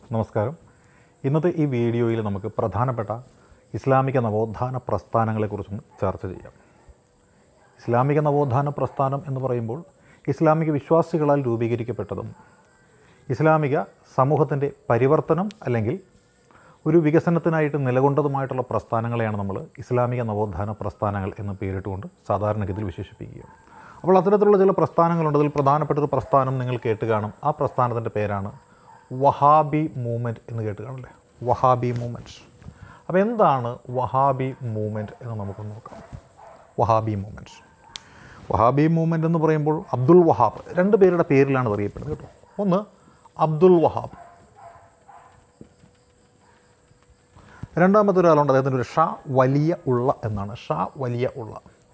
നമസ്കാരം ഇന്നത്തെ ഈ വീഡിയോയിൽ നമുക്ക് പ്രധാനപ്പെട്ട ഇസ്ലാമിക നവോത്ഥാന പ്രസ്ഥാനങ്ങളെക്കുറിച്ചും ചർച്ച ചെയ്യാം ഇസ്ലാമിക നവോത്ഥാന പ്രസ്ഥാനം എന്ന് പറയുമ്പോൾ ഇസ്ലാമിക വിശ്വാസികളാൽ രൂപീകരിക്കപ്പെട്ടതും ഇസ്ലാമിക സമൂഹത്തിൻ്റെ പരിവർത്തനം അല്ലെങ്കിൽ ഒരു വികസനത്തിനായിട്ട് നിലകൊണ്ടതുമായിട്ടുള്ള പ്രസ്ഥാനങ്ങളെയാണ് നമ്മൾ ഇസ്ലാമിക നവോത്ഥാന പ്രസ്ഥാനങ്ങൾ എന്ന് പേരിട്ടുകൊണ്ട് സാധാരണഗതിയിൽ വിശേഷിപ്പിക്കുക അപ്പോൾ അത്തരത്തിലുള്ള ചില പ്രസ്ഥാനങ്ങളുണ്ട് അതിൽ പ്രധാനപ്പെട്ട ഒരു പ്രസ്ഥാനം നിങ്ങൾ കേട്ട് കാണും ആ പ്രസ്ഥാനത്തിൻ്റെ പേരാണ് വഹാബി മൂവ്മെൻറ്റ് എന്ന് കേട്ട് കാണില്ലേ വഹാബി മൂവ്മെൻറ്റ് അപ്പോൾ എന്താണ് വഹാബി മൂവ്മെൻറ്റ് എന്ന് നമുക്ക് നോക്കാം വഹാബി മൂവ്മെൻറ്റ് വഹാബി മൂവ്മെൻറ്റ് എന്ന് പറയുമ്പോൾ അബ്ദുൾ വഹാബ് രണ്ട് പേരുടെ പേരിലാണ് ഇത് അറിയപ്പെടുന്നത് കേട്ടോ ഒന്ന് അബ്ദുൾ വഹാബ് രണ്ടാമത്തെ ഒരാളുണ്ട് അദ്ദേഹത്തിൻ്റെ ഒരു ഷാ വലിയ ഉള്ള എന്നാണ് ഷാ വലിയ ഉള്ള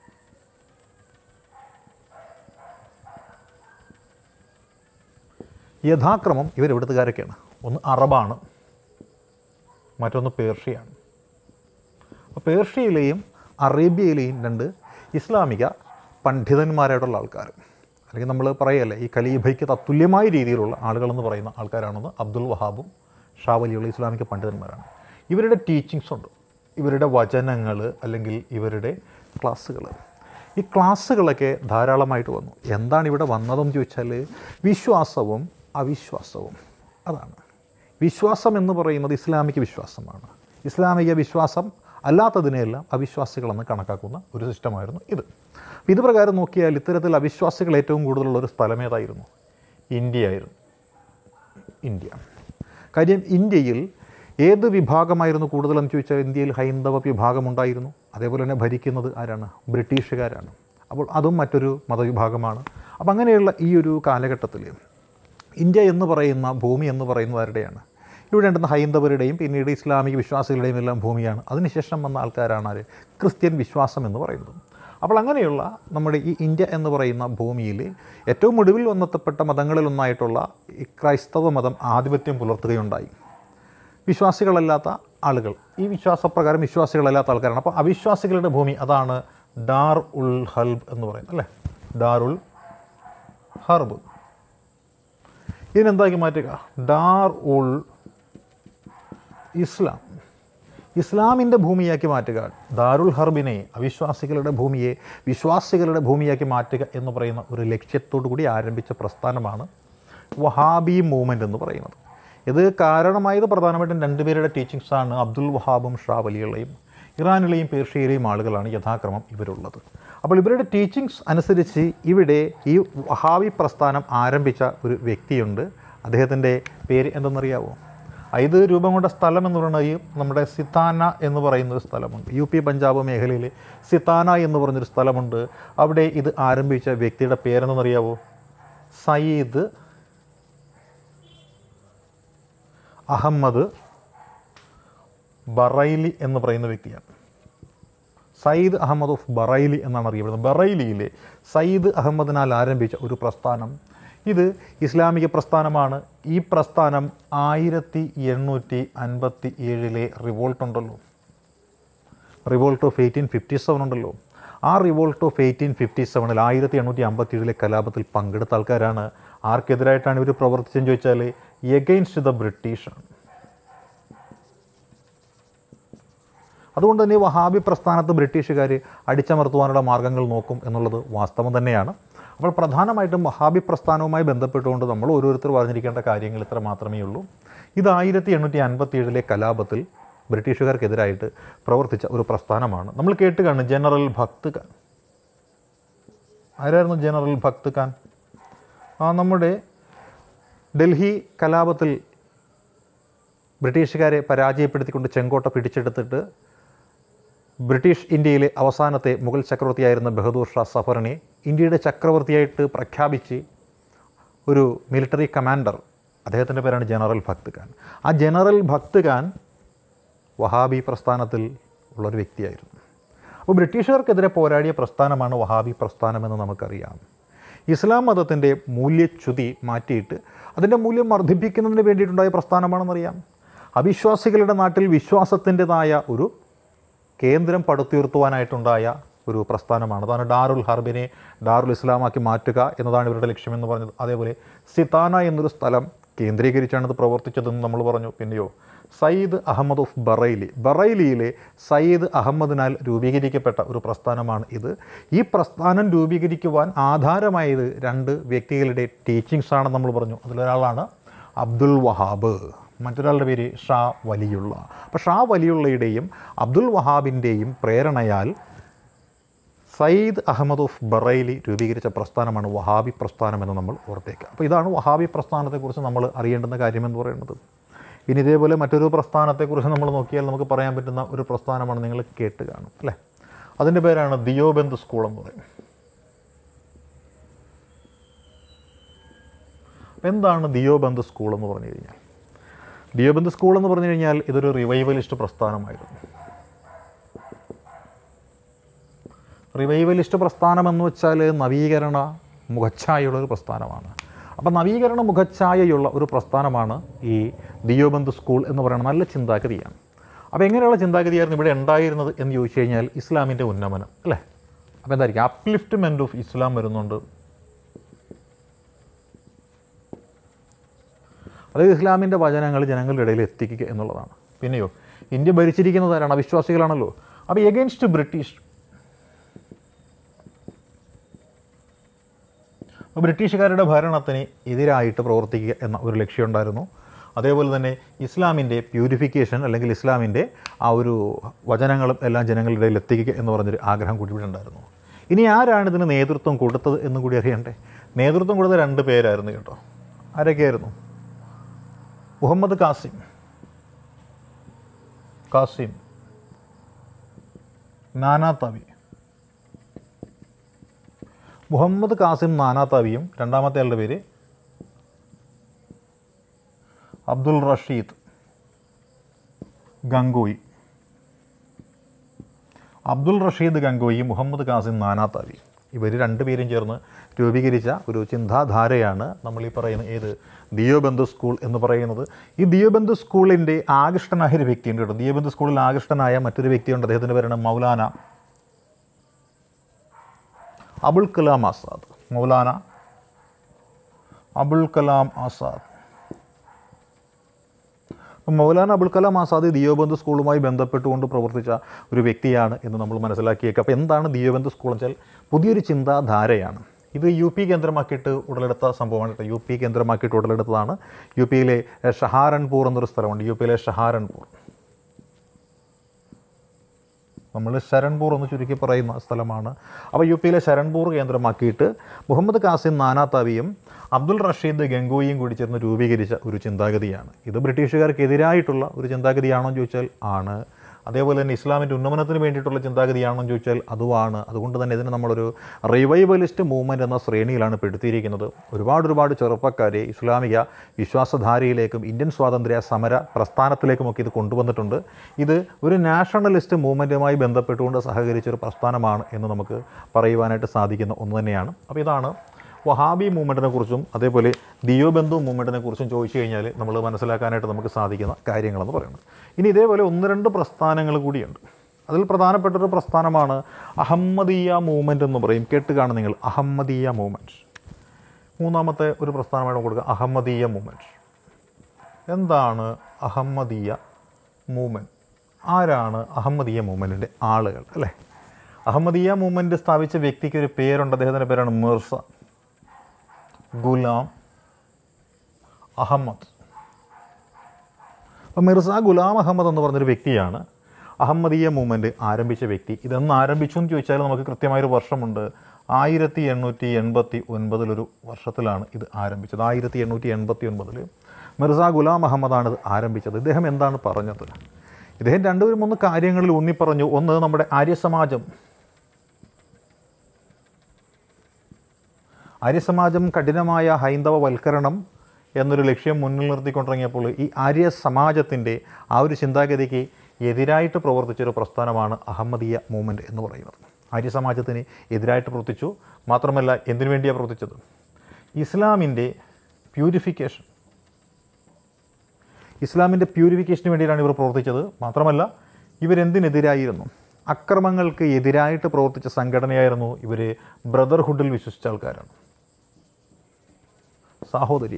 യഥാക്രമം ഇവർ എവിടുത്തുകാരൊക്കെയാണ് ഒന്ന് അറബാണ് മറ്റൊന്ന് പേർഷ്യയാണ് അപ്പോൾ പേർഷ്യയിലെയും അറേബ്യയിലെയും രണ്ട് ഇസ്ലാമിക പണ്ഡിതന്മാരായിട്ടുള്ള ആൾക്കാർ അല്ലെങ്കിൽ നമ്മൾ പറയല്ലേ ഈ ഖലീഫയ്ക്ക് തത്തുല്യമായ രീതിയിലുള്ള ആളുകളെന്ന് പറയുന്ന ആൾക്കാരാണെന്ന് അബ്ദുൽ വഹാബും ഷാ വലിയുള്ള ഇസ്ലാമിക പണ്ഡിതന്മാരാണ് ഇവരുടെ ടീച്ചിങ്സ് ഉണ്ട് ഇവരുടെ വചനങ്ങൾ അല്ലെങ്കിൽ ഇവരുടെ ക്ലാസ്സുകൾ ഈ ക്ലാസ്സുകളൊക്കെ ധാരാളമായിട്ട് വന്നു എന്താണ് ഇവിടെ വന്നതെന്ന് ചോദിച്ചാൽ വിശ്വാസവും അവിശ്വാസവും അതാണ് വിശ്വാസം എന്ന് പറയുന്നത് ഇസ്ലാമിക വിശ്വാസമാണ് ഇസ്ലാമിക വിശ്വാസം അല്ലാത്തതിനെയെല്ലാം അവിശ്വാസികളെന്ന് കണക്കാക്കുന്ന ഒരു സിസ്റ്റമായിരുന്നു ഇത് അപ്പോൾ ഇത് പ്രകാരം നോക്കിയാൽ ഇത്തരത്തിൽ അവിശ്വാസികൾ ഏറ്റവും കൂടുതലുള്ള ഒരു സ്ഥലം ഏതായിരുന്നു ഇന്ത്യയായിരുന്നു ഇന്ത്യ കാര്യം ഇന്ത്യയിൽ ഏത് വിഭാഗമായിരുന്നു കൂടുതലെന്ന് ചോദിച്ചാൽ ഇന്ത്യയിൽ ഹൈന്ദവ വിഭാഗമുണ്ടായിരുന്നു അതേപോലെ തന്നെ ഭരിക്കുന്നത് ആരാണ് ബ്രിട്ടീഷുകാരാണ് അപ്പോൾ അതും മറ്റൊരു മതവിഭാഗമാണ് അപ്പം അങ്ങനെയുള്ള ഈ ഒരു കാലഘട്ടത്തിൽ ഇന്ത്യ എന്ന് പറയുന്ന ഭൂമി എന്ന് പറയുന്നത് ആരുടെയാണ് ഇവിടെ ഉണ്ടെന്ന ഹൈന്ദവരുടെയും പിന്നീട് ഇസ്ലാമിക വിശ്വാസികളുടെയും എല്ലാം ഭൂമിയാണ് അതിനുശേഷം വന്ന ആൾക്കാരാണ് ആര് ക്രിസ്ത്യൻ വിശ്വാസം എന്ന് പറയുന്നത് അപ്പോൾ അങ്ങനെയുള്ള നമ്മുടെ ഈ ഇന്ത്യ എന്ന് പറയുന്ന ഭൂമിയിൽ ഏറ്റവും ഒടുവിൽ വന്നെത്തപ്പെട്ട മതങ്ങളിലൊന്നായിട്ടുള്ള ഈ ക്രൈസ്തവ മതം ആധിപത്യം പുലർത്തുകയുണ്ടായി വിശ്വാസികളല്ലാത്ത ആളുകൾ ഈ വിശ്വാസപ്രകാരം വിശ്വാസികളല്ലാത്ത ആൾക്കാരാണ് അപ്പോൾ അവിശ്വാസികളുടെ ഭൂമി അതാണ് ഡാർ ഉൽ ഹൽബ് എന്ന് പറയുന്നത് അല്ലേ ഡാറുൽ ഹർബ് ഇതിനെന്താക്കി മാറ്റുക ഡാർ ഉൾ ഇസ്ലാം ഇസ്ലാമിൻ്റെ ഭൂമിയാക്കി മാറ്റുക ദാരുൽ ഹർബിനെ അവിശ്വാസികളുടെ ഭൂമിയെ വിശ്വാസികളുടെ ഭൂമിയാക്കി മാറ്റുക എന്ന് പറയുന്ന ഒരു ലക്ഷ്യത്തോടു കൂടി ആരംഭിച്ച പ്രസ്ഥാനമാണ് വഹാബി മൂവ്മെൻറ്റ് എന്ന് പറയുന്നത് ഇത് കാരണമായത് പ്രധാനമായിട്ടും രണ്ടുപേരുടെ ടീച്ചിങ്സാണ് അബ്ദുൽ വഹാബും ഷാ വലിയുള്ളയും ഇറാനിലെയും പേർഷ്യയിലെയും ആളുകളാണ് യഥാക്രമം ഇവരുള്ളത് അപ്പോൾ ഇവരുടെ ടീച്ചിങ്സ് അനുസരിച്ച് ഇവിടെ ഈ വഹാബി പ്രസ്ഥാനം ആരംഭിച്ച ഒരു വ്യക്തിയുണ്ട് അദ്ദേഹത്തിൻ്റെ പേര് എന്തെന്നറിയാവോ ഇത് രൂപം കൊണ്ട സ്ഥലം എന്ന് പറയുന്നത് ഈ നമ്മുടെ സിത്താന എന്ന് പറയുന്ന ഒരു സ്ഥലമുണ്ട് യു പി പഞ്ചാബ് മേഖലയിൽ സിത്താന എന്ന് പറഞ്ഞൊരു സ്ഥലമുണ്ട് അവിടെ ഇത് ആരംഭിച്ച വ്യക്തിയുടെ പേരെന്തെന്നറിയാവോ സയ്യിദ് അഹമ്മദ് ബറൈലി എന്ന് പറയുന്ന വ്യക്തിയാണ് സയ്യിദ് അഹമ്മദ് ഓഫ് ബറൈലി എന്നാണ് അറിയപ്പെടുന്നത് ബറൈലിയിലെ സയ്യിദ് അഹമ്മദിനാൽ ആരംഭിച്ച ഒരു പ്രസ്ഥാനം ഇത് ഇസ്ലാമിക പ്രസ്ഥാനമാണ് ഈ പ്രസ്ഥാനം ആയിരത്തി എണ്ണൂറ്റി അൻപത്തി ഏഴിലെ റിവോൾട്ട് ഉണ്ടല്ലോ revolt of eighteen fifty seven ഉണ്ടല്ലോ ആ റിവോൾട്ട് ഓഫ് എയ്റ്റീൻ ഫിഫ്റ്റി സെവനിൽ ആയിരത്തി എണ്ണൂറ്റി അമ്പത്തി ഏഴിലെ കലാപത്തിൽ പങ്കെടുത്ത ആൾക്കാരാണ് ആർക്കെതിരായിട്ടാണ് ഇവർ പ്രവർത്തിച്ചതെന്ന് ചോദിച്ചാൽ എഗെയിൻസ്റ്റ് ദ ബ്രിട്ടീഷാണ് അതുകൊണ്ട് തന്നെ വഹാബി പ്രസ്ഥാനത്ത് ബ്രിട്ടീഷുകാർ അടിച്ചമർത്തുവാനുള്ള മാർഗ്ഗങ്ങൾ നോക്കും എന്നുള്ളത് വാസ്തവം തന്നെയാണ് അപ്പോൾ പ്രധാനമായിട്ടും വഹാബി പ്രസ്ഥാനവുമായി ബന്ധപ്പെട്ടുകൊണ്ട് നമ്മൾ ഓരോരുത്തർ പറഞ്ഞിരിക്കേണ്ട കാര്യങ്ങൾ ഇത്ര മാത്രമേ ഉള്ളൂ ഇത് ആയിരത്തി എണ്ണൂറ്റി അൻപത്തി ഏഴിലെ കലാപത്തിൽ ബ്രിട്ടീഷുകാർക്കെതിരായിട്ട് പ്രവർത്തിച്ച ഒരു പ്രസ്ഥാനമാണ് നമ്മൾ കേട്ട് കാണും ജനറൽ ഭക്ത് ഖാൻ ആരായിരുന്നു ജനറൽ ഭക്ത് ഖാൻ ആ നമ്മുടെ ഡൽഹി കലാപത്തിൽ ബ്രിട്ടീഷുകാരെ പരാജയപ്പെടുത്തിക്കൊണ്ട് ചെങ്കോട്ട പിടിച്ചെടുത്തിട്ട് ബ്രിട്ടീഷ് ഇന്ത്യയിലെ അവസാനത്തെ മുഗൾ ചക്രവർത്തിയായിരുന്ന ബഹദൂർ ഷാ സഫറിനെ ഇന്ത്യയുടെ ചക്രവർത്തിയായിട്ട് പ്രഖ്യാപിച്ച് ഒരു മിലിറ്ററി കമാൻഡർ അദ്ദേഹത്തിൻ്റെ പേരാണ് ജനറൽ ഭക്ത് ഖാൻ ആ ജനറൽ ഭക്ത് ഖാൻ വഹാബി പ്രസ്ഥാനത്തിൽ ഉള്ളൊരു വ്യക്തിയായിരുന്നു അപ്പോൾ ബ്രിട്ടീഷുകാർക്കെതിരെ പോരാടിയ പ്രസ്ഥാനമാണ് വഹാബി പ്രസ്ഥാനമെന്ന് നമുക്കറിയാം ഇസ്ലാം മതത്തിൻ്റെ മൂല്യച്യുതി മാറ്റിയിട്ട് അതിൻ്റെ മൂല്യം വർദ്ധിപ്പിക്കുന്നതിന് വേണ്ടിയിട്ടുണ്ടായ പ്രസ്ഥാനമാണെന്നറിയാം അവിശ്വാസികളുടെ നാട്ടിൽ വിശ്വാസത്തിൻ്റെതായ ഒരു കേന്ദ്രം പടുത്തുയർത്തുവാനായിട്ടുണ്ടായ ഒരു പ്രസ്ഥാനമാണ് അതാണ് ഡാറുൽ ഹർബിനെ ഡാറുൽ ഇസ്ലാമാക്കി മാറ്റുക എന്നതാണ് ഇവരുടെ ലക്ഷ്യമെന്ന് പറഞ്ഞത് അതേപോലെ സിതാന എന്നൊരു സ്ഥലം കേന്ദ്രീകരിച്ചാണ് ഇത് പ്രവർത്തിച്ചതെന്ന് നമ്മൾ പറഞ്ഞു പിന്നെയോ സയ്യിദ് അഹമ്മദ് ഓഫ് ബറൈലി ബറൈലിയിലെ സയ്യിദ് അഹമ്മദിനാൽ രൂപീകരിക്കപ്പെട്ട ഒരു പ്രസ്ഥാനമാണ് ഇത് ഈ പ്രസ്ഥാനം രൂപീകരിക്കുവാൻ ആധാരമായത് രണ്ട് വ്യക്തികളുടെ ടീച്ചിങ്സ് ആണെന്ന് നമ്മൾ പറഞ്ഞു അതിലൊരാളാണ് അബ്ദുൽ വഹാബ് മറ്റൊരാളുടെ പേര് ഷാ വലിയുള്ള അപ്പോൾ ഷാ വലിയുള്ളയുടെയും അബ്ദുൽ വഹാബിൻ്റെയും പ്രേരണയാൽ സയ്യിദ് അഹമ്മദ് ഓഫ് ബറൈലി രൂപീകരിച്ച പ്രസ്ഥാനമാണ് വഹാബി പ്രസ്ഥാനം എന്ന് നമ്മൾ ഓർത്തേക്കുക അപ്പോൾ ഇതാണ് വഹാബി പ്രസ്ഥാനത്തെക്കുറിച്ച് നമ്മൾ അറിയേണ്ടുന്ന കാര്യമെന്ന് പറയുന്നത് ഇനി ഇതേപോലെ മറ്റൊരു പ്രസ്ഥാനത്തെക്കുറിച്ച് നമ്മൾ നോക്കിയാൽ നമുക്ക് പറയാൻ പറ്റുന്ന ഒരു പ്രസ്ഥാനമാണ് നിങ്ങൾ കേട്ട് കാണും അല്ലേ അതിൻ്റെ പേരാണ് ദിയോബന്ധ് സ്കൂൾ എന്ന് പറയും എന്താണ് ദിയോബന്ധ് സ്കൂൾ എന്ന് പറഞ്ഞു കഴിഞ്ഞാൽ ദിയോബന്ധ് സ്കൂൾ എന്ന് പറഞ്ഞു കഴിഞ്ഞാൽ ഇതൊരു റിവൈവലിസ്റ്റ് പ്രസ്ഥാനമായിരുന്നു റിവൈവലിസ്റ്റ് പ്രസ്ഥാനം എന്ന് വെച്ചാൽ നവീകരണ മുഖച്ഛായയുള്ള ഒരു പ്രസ്ഥാനമാണ് അപ്പം നവീകരണ മുഖച്ഛായയുള്ള ഒരു പ്രസ്ഥാനമാണ് ഈ ദിയോബന്ധ് സ്കൂൾ എന്ന് പറയുന്ന നല്ല ചിന്താഗതിയാണ് അപ്പോൾ എങ്ങനെയുള്ള ചിന്താഗതിയായിരുന്നു ഇവിടെ ഉണ്ടായിരുന്നത് എന്ന് ചോദിച്ചു കഴിഞ്ഞാൽ ഇസ്ലാമിൻ്റെ ഉന്നമനം അല്ലേ അപ്പോൾ എന്തായിരിക്കും അപ്ലിഫ്റ്റ്മെൻറ്റ് ഓഫ് ഇസ്ലാം വരുന്നുണ്ട് അതായത് ഇസ്ലാമിൻ്റെ വചനങ്ങൾ ജനങ്ങളുടെ ഇടയിൽ എത്തിക്കുക എന്നുള്ളതാണ് പിന്നെയോ ഇന്ത്യ ഭരിച്ചിരിക്കുന്നത് ആരാണ് അവിശ്വാസികളാണല്ലോ അപ്പോൾ എഗെയിൻസ്റ്റ് ബ്രിട്ടീഷ് ബ്രിട്ടീഷുകാരുടെ ഭരണത്തിന് എതിരായിട്ട് പ്രവർത്തിക്കുക എന്ന ഒരു ലക്ഷ്യമുണ്ടായിരുന്നു അതേപോലെ തന്നെ ഇസ്ലാമിൻ്റെ പ്യൂരിഫിക്കേഷൻ അല്ലെങ്കിൽ ഇസ്ലാമിൻ്റെ ആ ഒരു വചനങ്ങളും എല്ലാം ജനങ്ങളുടെ ഇടയിൽ എത്തിക്കുക എന്ന് പറഞ്ഞൊരു ആഗ്രഹം കൂടി ഇവിടെ ഉണ്ടായിരുന്നു ഇനി ആരാണ് ഇതിന് നേതൃത്വം കൊടുത്തത് എന്നും കൂടി അറിയണ്ടേ നേതൃത്വം കൊടുത്ത രണ്ട് പേരായിരുന്നു കേട്ടോ ആരൊക്കെയായിരുന്നു മുഹമ്മദ് കാസിം കാസിം നാനാ തവി മുഹമ്മദ് കാസിം നാനാത്തവിയും രണ്ടാമത്തെ ആളുടെ പേര് അബ്ദുൾ റഷീദ് ഗംഗോയി അബ്ദുൾ റഷീദ് ഗംഗോയി മുഹമ്മദ് കാസിം നാനാത്തവി ഇവർ രണ്ടുപേരും ചേർന്ന് രൂപീകരിച്ച ഒരു ചിന്താധാരയാണ് നമ്മൾ ഈ പറയുന്ന ഏത് ദിയോബന്ധു സ്കൂൾ എന്ന് പറയുന്നത് ഈ ദിയോബന്ധു സ്കൂളിൻ്റെ ആകൃഷ്ടനായ ഒരു വ്യക്തിയുണ്ട് കേട്ടോ ദിയോബന്ധു സ്കൂളിൽ ആകൃഷ്ടനായ മറ്റൊരു വ്യക്തിയുണ്ട് അദ്ദേഹത്തിൻ്റെ പേരാണ് മൗലാന അബുൽ കലാം ആസാദ് മൗലാന അബുൽ കലാം ആസാദ് അപ്പം മൗലാന അബുൽ കലാം ആസാദ് ദിയോബന്ധു സ്കൂളുമായി ബന്ധപ്പെട്ടുകൊണ്ട് പ്രവർത്തിച്ച ഒരു വ്യക്തിയാണ് എന്ന് നമ്മൾ മനസ്സിലാക്കിയേക്കുക അപ്പോൾ എന്താണ് ദിയോബന്ധു സ്കൂൾ എന്ന് വെച്ചാൽ പുതിയൊരു ചിന്താധാരയാണ് ഇത് യു പി കേന്ദ്രമാക്കിയിട്ട് ഉടലെടുത്ത സംഭവമാണ് കേട്ടോ യു പി കേന്ദ്രമാക്കിയിട്ട് ഉടലെടുത്തതാണ് യു പിയിലെ ഷഹാരൻപൂർ എന്നൊരു സ്ഥലമുണ്ട് യു പിയിലെ ഷഹാരൻപൂർ നമ്മൾ ശരൺപൂർ എന്ന് ചുരുക്കി പറയുന്ന സ്ഥലമാണ് അപ്പോൾ യു പിയിലെ ശരൺപൂർ കേന്ദ്രമാക്കിയിട്ട് മുഹമ്മദ് കാസിം നാനാത്താവിയും അബ്ദുൾ റഷീദ് ഗംഗോയിയും കൂടി ചേർന്ന് രൂപീകരിച്ച ഒരു ചിന്താഗതിയാണ് ഇത് ബ്രിട്ടീഷുകാർക്കെതിരായിട്ടുള്ള ഒരു ചിന്താഗതിയാണോ എന്ന് ചോദിച്ചാൽ ആണ് അതേപോലെ തന്നെ ഇസ്ലാമിൻ്റെ ഉന്നമനത്തിന് വേണ്ടിയിട്ടുള്ള ചിന്താഗതിയാണോ എന്ന് ചോദിച്ചാൽ അതുമാണ് അതുകൊണ്ട് തന്നെ ഇതിനെ നമ്മളൊരു റിവൈവലിസ്റ്റ് മൂവ്മെൻറ്റ് എന്ന ശ്രേണിയിലാണ് പെടുത്തിയിരിക്കുന്നത് ഒരുപാട് ഒരുപാട് ചെറുപ്പക്കാരെ ഇസ്ലാമിക വിശ്വാസധാരയിലേക്കും ഇന്ത്യൻ സ്വാതന്ത്ര്യ സമര പ്രസ്ഥാനത്തിലേക്കുമൊക്കെ ഇത് കൊണ്ടുവന്നിട്ടുണ്ട് ഇത് ഒരു നാഷണലിസ്റ്റ് മൂവ്മെൻറ്റുമായി ബന്ധപ്പെട്ടുകൊണ്ട് സഹകരിച്ച ഒരു പ്രസ്ഥാനമാണ് എന്ന് നമുക്ക് പറയുവാനായിട്ട് സാധിക്കുന്ന ഒന്ന് തന്നെയാണ് അപ്പോൾ ഇതാണ് വഹാബി മൂവ്മെൻറ്റിനെ കുറിച്ചും അതേപോലെ ദിയോബന്ധു മൂവ്മെൻറ്റിനെ കുറിച്ചും ചോദിച്ചു കഴിഞ്ഞാൽ നമ്മൾ മനസ്സിലാക്കാനായിട്ട് നമുക്ക് സാധിക്കുന്ന കാര്യങ്ങളെന്ന് പറയുന്നത് ഇനി ഇതേപോലെ ഒന്ന് രണ്ട് പ്രസ്ഥാനങ്ങൾ കൂടിയുണ്ട് അതിൽ പ്രധാനപ്പെട്ട ഒരു പ്രസ്ഥാനമാണ് അഹമ്മദീയ മൂവ്മെൻറ്റ് എന്ന് പറയും കേട്ട് കാണും നിങ്ങൾ അഹമ്മദീയ മൂവ്മെൻറ്റ് മൂന്നാമത്തെ ഒരു പ്രസ്ഥാനമായിട്ട് കൊടുക്കുക അഹമ്മദീയ മൂവ്മെൻറ്റ് എന്താണ് അഹമ്മദീയ മൂവ്മെൻറ്റ് ആരാണ് അഹമ്മദീയ മൂവ്മെൻറ്റിൻ്റെ ആളുകൾ അല്ലേ അഹമ്മദീയ മൂവ്മെൻറ്റ് സ്ഥാപിച്ച വ്യക്തിക്ക് ഒരു പേരുണ്ട് അദ്ദേഹത്തിൻ്റെ പേരാണ് മിർസ ഗുലാം അഹമ്മദ് അപ്പോൾ മിർസ ഗുലാം അഹമ്മദ് എന്ന് പറഞ്ഞൊരു വ്യക്തിയാണ് അഹമ്മദീയ മൂവ്മെൻറ്റ് ആരംഭിച്ച വ്യക്തി ഇതെന്ന് ആരംഭിച്ചു എന്ന് ചോദിച്ചാൽ നമുക്ക് കൃത്യമായൊരു വർഷമുണ്ട് ആയിരത്തി എണ്ണൂറ്റി എൺപത്തി ഒൻപതിലൊരു വർഷത്തിലാണ് ഇത് ആരംഭിച്ചത് ആയിരത്തി എണ്ണൂറ്റി എൺപത്തി ഒൻപതിൽ മിർസ ഗുലാം അഹമ്മദാണ് ഇത് ആരംഭിച്ചത് ഇദ്ദേഹം എന്താണ് പറഞ്ഞത് ഇദ്ദേഹം രണ്ടുപേരും മൂന്ന് കാര്യങ്ങളിൽ ഊന്നി പറഞ്ഞു ഒന്ന് നമ്മുടെ ആര്യസമാജം ആര്യസമാജം കഠിനമായ ഹൈന്ദവവൽക്കരണം എന്നൊരു ലക്ഷ്യം മുന്നിൽ നിർത്തിക്കൊണ്ടിറങ്ങിയപ്പോൾ ഈ ആര്യ സമാജത്തിൻ്റെ ആ ഒരു ചിന്താഗതിക്ക് എതിരായിട്ട് പ്രവർത്തിച്ചൊരു പ്രസ്ഥാനമാണ് അഹമ്മദീയ മൂവ്മെൻറ്റ് എന്ന് പറയുന്നത് ആര്യ സമാജത്തിന് എതിരായിട്ട് പ്രവർത്തിച്ചു മാത്രമല്ല എന്തിനു വേണ്ടിയാണ് പ്രവർത്തിച്ചത് ഇസ്ലാമിൻ്റെ പ്യൂരിഫിക്കേഷൻ ഇസ്ലാമിൻ്റെ പ്യൂരിഫിക്കേഷന് വേണ്ടിയിട്ടാണ് ഇവർ പ്രവർത്തിച്ചത് മാത്രമല്ല ഇവരെന്തിനെതിരായിരുന്നു അക്രമങ്ങൾക്ക് എതിരായിട്ട് പ്രവർത്തിച്ച സംഘടനയായിരുന്നു ഇവർ ബ്രദർഹുഡിൽ വിശ്വസിച്ച ആൾക്കാരാണ് സാഹോദര്യം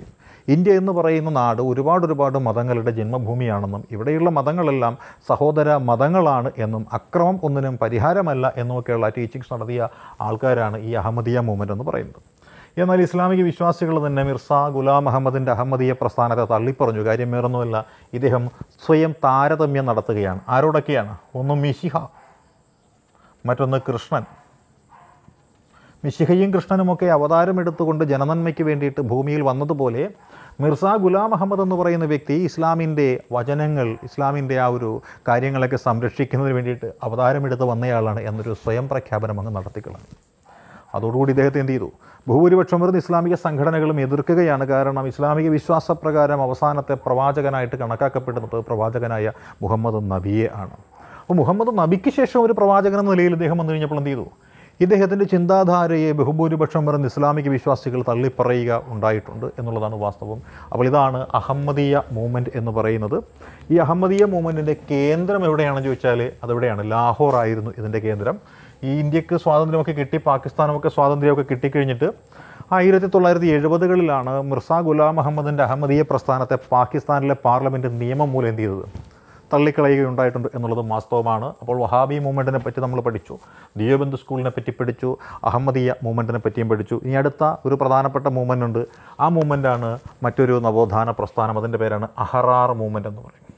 ഇന്ത്യ എന്ന് പറയുന്ന നാട് ഒരുപാട് ഒരുപാട് മതങ്ങളുടെ ജന്മഭൂമിയാണെന്നും ഇവിടെയുള്ള മതങ്ങളെല്ലാം സഹോദര മതങ്ങളാണ് എന്നും അക്രമം ഒന്നിനും പരിഹാരമല്ല എന്നുമൊക്കെയുള്ള ടീച്ചിങ്സ് നടത്തിയ ആൾക്കാരാണ് ഈ അഹമ്മദിയ മൂവ്മെൻ്റ് എന്ന് പറയുന്നത് എന്നാൽ ഇസ്ലാമിക വിശ്വാസികൾ തന്നെ മിർസ ഗുലാം അഹമ്മദിൻ്റെ അഹമ്മദീയ പ്രസ്ഥാനത്തെ തള്ളിപ്പറഞ്ഞു കാര്യം വേറൊന്നുമല്ല ഇദ്ദേഹം സ്വയം താരതമ്യം നടത്തുകയാണ് ആരോടൊക്കെയാണ് ഒന്ന് മിശിഹ മറ്റൊന്ന് കൃഷ്ണൻ മിശിഹയും കൃഷ്ണനുമൊക്കെ അവതാരമെടുത്തുകൊണ്ട് ജനനന്മയ്ക്ക് വേണ്ടിയിട്ട് ഭൂമിയിൽ വന്നതുപോലെ മിർസ ഗുലാം അഹമ്മദ് എന്ന് പറയുന്ന വ്യക്തി ഇസ്ലാമിൻ്റെ വചനങ്ങൾ ഇസ്ലാമിൻ്റെ ആ ഒരു കാര്യങ്ങളൊക്കെ സംരക്ഷിക്കുന്നതിന് വേണ്ടിയിട്ട് അവതാരമെടുത്ത് വന്നയാളാണ് എന്നൊരു സ്വയം പ്രഖ്യാപനം അങ്ങ് നടത്തിക്കളാണ് അതോടുകൂടി ഇദ്ദേഹത്തെ എന്ത് ചെയ്തു ഭൂരിപക്ഷം വരുന്ന ഇസ്ലാമിക സംഘടനകളും എതിർക്കുകയാണ് കാരണം ഇസ്ലാമിക വിശ്വാസപ്രകാരം അവസാനത്തെ പ്രവാചകനായിട്ട് കണക്കാക്കപ്പെടുന്നത് പ്രവാചകനായ മുഹമ്മദ് നബിയെ ആണ് അപ്പോൾ മുഹമ്മദ് നബിക്ക് ശേഷം ഒരു പ്രവാചകൻ എന്ന നിലയിൽ ഇദ്ദേഹം വന്നു കഴിഞ്ഞപ്പോൾ എന്ത് ചെയ്തു ഇദ്ദേഹത്തിൻ്റെ ചിന്താധാരയെ ബഹുഭൂരിപക്ഷം വരുന്ന ഇസ്ലാമിക വിശ്വാസികൾ തള്ളിപ്പറയുക ഉണ്ടായിട്ടുണ്ട് എന്നുള്ളതാണ് വാസ്തവം അപ്പോൾ ഇതാണ് അഹമ്മദീയ മൂവ്മെൻറ്റ് എന്ന് പറയുന്നത് ഈ അഹമ്മദീയ മൂവ്മെൻറ്റിൻ്റെ കേന്ദ്രം എവിടെയാണെന്ന് ചോദിച്ചാൽ അതെവിടെയാണ് ലാഹോർ ആയിരുന്നു ഇതിൻ്റെ കേന്ദ്രം ഈ ഇന്ത്യക്ക് സ്വാതന്ത്ര്യമൊക്കെ കിട്ടി പാകിസ്ഥാനുമൊക്കെ സ്വാതന്ത്ര്യമൊക്കെ കിട്ടിക്കഴിഞ്ഞിട്ട് ആയിരത്തി തൊള്ളായിരത്തി എഴുപതുകളിലാണ് മിർസ ഗുലാം അഹമ്മദിൻ്റെ അഹമ്മദീയ പ്രസ്ഥാനത്തെ പാകിസ്ഥാനിലെ പാർലമെൻറ്റ് നിയമം മൂലം എന്ത് ചെയ്തത് തള്ളിക്കളയുകയുണ്ടായിട്ടുണ്ട് എന്നുള്ളത് വാസ്തവമാണ് അപ്പോൾ വഹാബി മൂവ്മെൻറ്റിനെ പറ്റി നമ്മൾ പഠിച്ചു ദിയോബന്ധു സ്കൂളിനെ പറ്റി പഠിച്ചു അഹമ്മദീയ മൂവ്മെൻറ്റിനെ പറ്റിയും പഠിച്ചു ഇനി അടുത്ത ഒരു പ്രധാനപ്പെട്ട മൂവ്മെൻ്റ് ഉണ്ട് ആ മൂവ്മെൻറ്റാണ് മറ്റൊരു നവോത്ഥാന പ്രസ്ഥാനം അതിൻ്റെ പേരാണ് അഹറാർ മൂവ്മെൻറ്റ് എന്ന് പറയും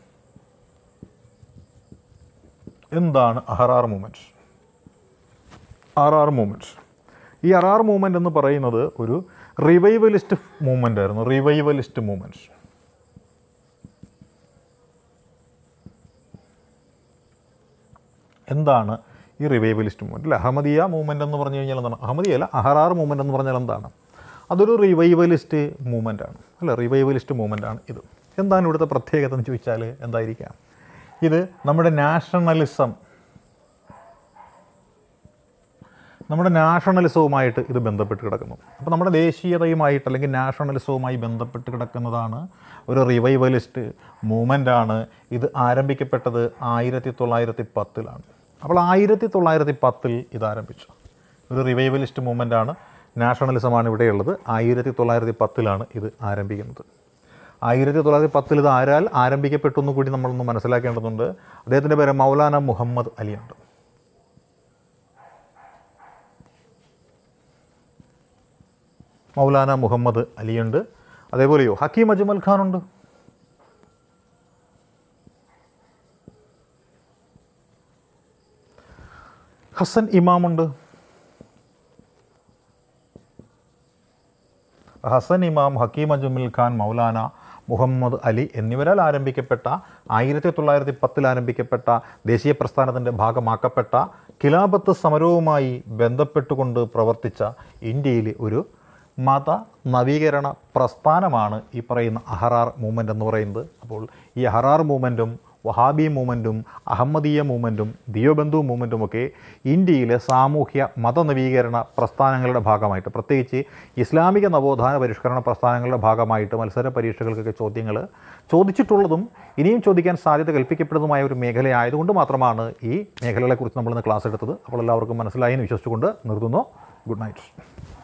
എന്താണ് Ahrar movement R R movement ഈ ആർ ആർ മൂവ്മെൻറ്റ് എന്ന് പറയുന്നത് ഒരു റിവൈവലിസ്റ്റ് മൂവ്മെൻ്റ് ആയിരുന്നു റിവൈവലിസ്റ്റ് മൂവ്മെൻറ്റ് എന്താണ് ഈ റിവൈവലിസ്റ്റ് മൂവ്മെൻറ്റ് അല്ല അഹമ്മദിയ മൂവ്മെൻ്റ് എന്ന് പറഞ്ഞു കഴിഞ്ഞാൽ എന്താണ് അഹമ്മദിയ അല്ല അഹറാർ മൂവ്മെൻറ്റ് എന്ന് പറഞ്ഞാൽ എന്താണ് അതൊരു റിവൈവലിസ്റ്റ് മൂവ്മെൻ്റ് ആണ് അല്ല റിവൈവലിസ്റ്റ് മൂവ്മെൻ്റ് ആണ് ഇത് എന്താണ് ഇവിടുത്തെ പ്രത്യേകത എന്ന് ചോദിച്ചാൽ എന്തായിരിക്കാം ഇത് നമ്മുടെ നാഷണലിസം നമ്മുടെ നാഷണലിസവുമായിട്ട് ഇത് ബന്ധപ്പെട്ട് കിടക്കുന്നു അപ്പോൾ നമ്മുടെ ദേശീയതയുമായിട്ട് അല്ലെങ്കിൽ നാഷണലിസവുമായി ബന്ധപ്പെട്ട് കിടക്കുന്നതാണ് ഒരു റിവൈവലിസ്റ്റ് മൂവ്മെൻ്റാണ് ഇത് ആരംഭിക്കപ്പെട്ടത് ആയിരത്തി തൊള്ളായിരത്തി പത്തിലാണ് അപ്പോൾ ആയിരത്തി തൊള്ളായിരത്തി പത്തിൽ ഇത് ആരംഭിച്ചു ഒരു റിവൈവലിസ്റ്റ് മൂവ്മെൻ്റാണ് നാഷണലിസമാണ് ഇവിടെയുള്ളത് ആയിരത്തി തൊള്ളായിരത്തി പത്തിലാണ് ഇത് ആരംഭിക്കുന്നത് ആയിരത്തി തൊള്ളായിരത്തി പത്തിൽ ഇത് ആരാൽ ആരംഭിക്കപ്പെട്ടു എന്ന് കൂടി നമ്മളൊന്ന് മനസ്സിലാക്കേണ്ടതുണ്ട് അദ്ദേഹത്തിൻ്റെ പേര് മൗലാന മുഹമ്മദ് അലിയുണ്ട് മൗലാന മുഹമ്മദ് അലിയുണ്ട് അതേപോലെയോ ഹക്കീം അജ്മൽ ഖാൻ ഉണ്ട് ഹസൻ ഇമാമുണ്ട് ഹസൻ ഇമാം ഹക്കീം അജ്മൽ ഖാൻ മൗലാന മുഹമ്മദ് അലി എന്നിവരാൽ ആരംഭിക്കപ്പെട്ട ആയിരത്തി തൊള്ളായിരത്തി പത്തിൽ ആരംഭിക്കപ്പെട്ട ദേശീയ പ്രസ്ഥാനത്തിൻ്റെ ഭാഗമാക്കപ്പെട്ട ഖിലാപത്ത് സമരവുമായി ബന്ധപ്പെട്ടുകൊണ്ട് പ്രവർത്തിച്ച ഇന്ത്യയിലെ ഒരു മത നവീകരണ പ്രസ്ഥാനമാണ് ഈ പറയുന്ന അഹറാർ മൂവ്മെൻ്റ് എന്ന് പറയുന്നത് അപ്പോൾ ഈ അഹറാർ മൂവ്മെൻറ്റും വഹാബി മൂവ്മെൻറ്റും അഹമ്മദീയ മൂവ്മെൻറ്റും ദിയോബന്ധു മൂവ്മെൻറ്റും ഒക്കെ ഇന്ത്യയിലെ സാമൂഹ്യ മതനവീകരണ പ്രസ്ഥാനങ്ങളുടെ ഭാഗമായിട്ട് പ്രത്യേകിച്ച് ഇസ്ലാമിക നവോത്ഥാന പരിഷ്കരണ പ്രസ്ഥാനങ്ങളുടെ ഭാഗമായിട്ട് മത്സര പരീക്ഷകൾക്കൊക്കെ ചോദ്യങ്ങൾ ചോദിച്ചിട്ടുള്ളതും ഇനിയും ചോദിക്കാൻ സാധ്യത കൽപ്പിക്കപ്പെടുന്നതുമായ ഒരു മേഖലയായതുകൊണ്ട് മാത്രമാണ് ഈ മേഖലകളെക്കുറിച്ച് നമ്മളിന്ന് ക്ലാസ് എടുത്തത് അപ്പോൾ എല്ലാവർക്കും മനസ്സിലായി എന്ന് വിശ്വസിച്ചുകൊണ്ട് നിർത്തുന്നു ഗുഡ് നൈറ്റ്